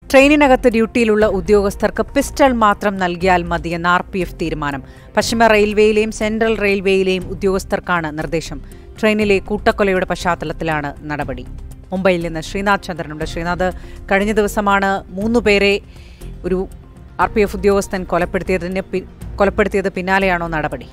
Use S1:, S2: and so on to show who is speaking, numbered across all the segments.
S1: ട്രെയിനിനകത്ത് ഡ്യൂട്ടിയിലുള്ള ഉദ്യോഗസ്ഥർക്ക് പിസ്റ്റൾ മാത്രം നൽകിയാൽ മതിയെന്ന ആർ പി എഫ് തീരുമാനം പശ്ചിമ റെയിൽവേയിലെയും സെൻട്രൽ റെയിൽവേയിലെയും ഉദ്യോഗസ്ഥർക്കാണ് നിർദ്ദേശം ട്രെയിനിലെ കൂട്ടക്കൊലയുടെ പശ്ചാത്തലത്തിലാണ് നടപടി മുംബൈയിൽ നിന്ന് ശ്രീനാഥ് ചന്ദ്രനുണ്ട് ശ്രീനാഥ് കഴിഞ്ഞ ദിവസമാണ് മൂന്നു പേരെ ഒരു ആർ പി എഫ് ഉദ്യോഗസ്ഥൻ കൊലപ്പെടുത്തിയതിന് പി- കൊലപ്പെടുത്തിയത് പിന്നാലെയാണോ നടപടി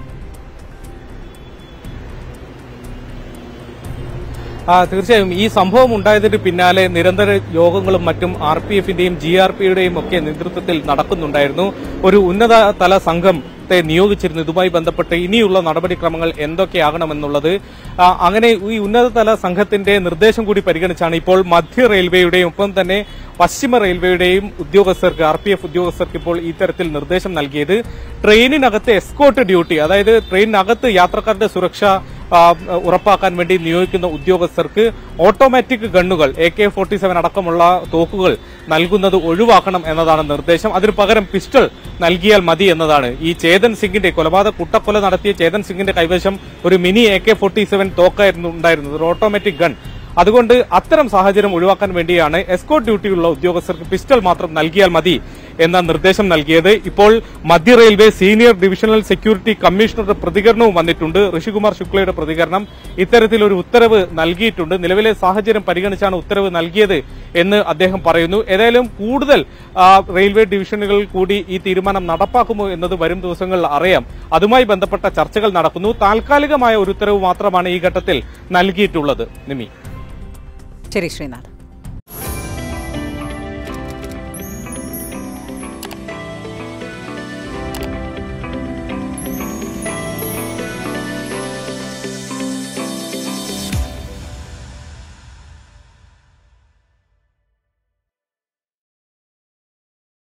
S2: ആ തീർച്ചയായും ഈ സംഭവം ഉണ്ടായതിന് പിന്നാലെ നിരന്തര യോഗങ്ങളും മറ്റും ആർ പി എഫിന്റെയും ജി ആർ പിയുടെയും ഒക്കെ നേതൃത്വത്തിൽ നടക്കുന്നുണ്ടായിരുന്നു ഒരു ഉന്നത തല സംഘത്തെ നിയോഗിച്ചിരുന്നു ഇതുമായി ബന്ധപ്പെട്ട് ഇനിയുള്ള നടപടിക്രമങ്ങൾ എന്തൊക്കെയാകണമെന്നുള്ളത് ആ, അങ്ങനെ ഈ ഉന്നതതല സംഘത്തിന്റെ നിർദ്ദേശം കൂടി പരിഗണിച്ചാണ് ഇപ്പോൾ മധ്യ റെയിൽവേയുടെയും ഒപ്പം തന്നെ പശ്ചിമ റെയിൽവേയുടെയും ഉദ്യോഗസ്ഥർക്ക് ആർ പി എഫ് ഉദ്യോഗസ്ഥർക്ക് ഇപ്പോൾ ഇത്തരത്തിൽ നിർദ്ദേശം നൽകിയത് ട്രെയിനിനകത്ത് എസ്കോട്ട് ഡ്യൂട്ടി അതായത് ട്രെയിനിനകത്ത് യാത്രക്കാരുടെ സുരക്ഷ ആ, ഉറപ്പാക്കാൻ വേണ്ടി നിയോഗിക്കുന്ന ഉദ്യോഗസ്ഥർക്ക് ഓട്ടോമാറ്റിക് ഗണ്ണുകൾ എ കെ ഫോർട്ടി സെവൻ അടക്കമുള്ള തോക്കുകൾ നൽകുന്നത് ഒഴിവാക്കണം എന്നതാണ് നിർദ്ദേശം അതിന് പകരം പിസ്റ്റൾ നൽകിയാൽ മതി എന്നതാണ് ഈ ചേതൻ സിംഗിന്റെ കൊലപാതക കുട്ടക്കൊല നടത്തിയ ചേതൻ സിംഗിന്റെ കൈവശം ഒരു mini A K forty seven തോക്കായിരുന്നു ഉണ്ടായിരുന്നത് ഒരു ഓട്ടോമാറ്റിക് ഗൺ അതുകൊണ്ട് അത്തരം സാഹചര്യം ഒഴിവാക്കാൻ വേണ്ടിയാണ് എസ്കോട്ട് ഡ്യൂട്ടിയുള്ള ഉദ്യോഗസ്ഥർക്ക് പിസ്റ്റൾ മാത്രം നൽകിയാൽ മതി എന്ന നിർദ്ദേശം നൽകിയത് ഇപ്പോൾ മധ്യ റെയിൽവേ സീനിയർ ഡിവിഷണൽ സെക്യൂരിറ്റി കമ്മീഷണറുടെ പ്രതികരണവും വന്നിട്ടുണ്ട് ഋഷികുമാർ ശുക്ലയുടെ പ്രതികരണം ഇത്തരത്തിലൊരു ഉത്തരവ് നൽകിയിട്ടുണ്ട് നിലവിലെ സാഹചര്യം പരിഗണിച്ചാണ് ഉത്തരവ് നൽകിയത് എന്ന് അദ്ദേഹം പറയുന്നു ഏതായാലും കൂടുതൽ ആ, റെയിൽവേ ഡിവിഷനുകളിൽ കൂടി ഈ തീരുമാനം നടപ്പാക്കുമോ എന്നത് വരും ദിവസങ്ങളിൽ അറിയാം അതുമായി ബന്ധപ്പെട്ട ചർച്ചകൾ നടക്കുന്നു താൽക്കാലികമായ ഒരു ഉത്തരവ് മാത്രമാണ് ഈ ഘട്ടത്തിൽ നൽകിയിട്ടുള്ളത് നിമി
S1: ശരി ശ്രീനാഥ്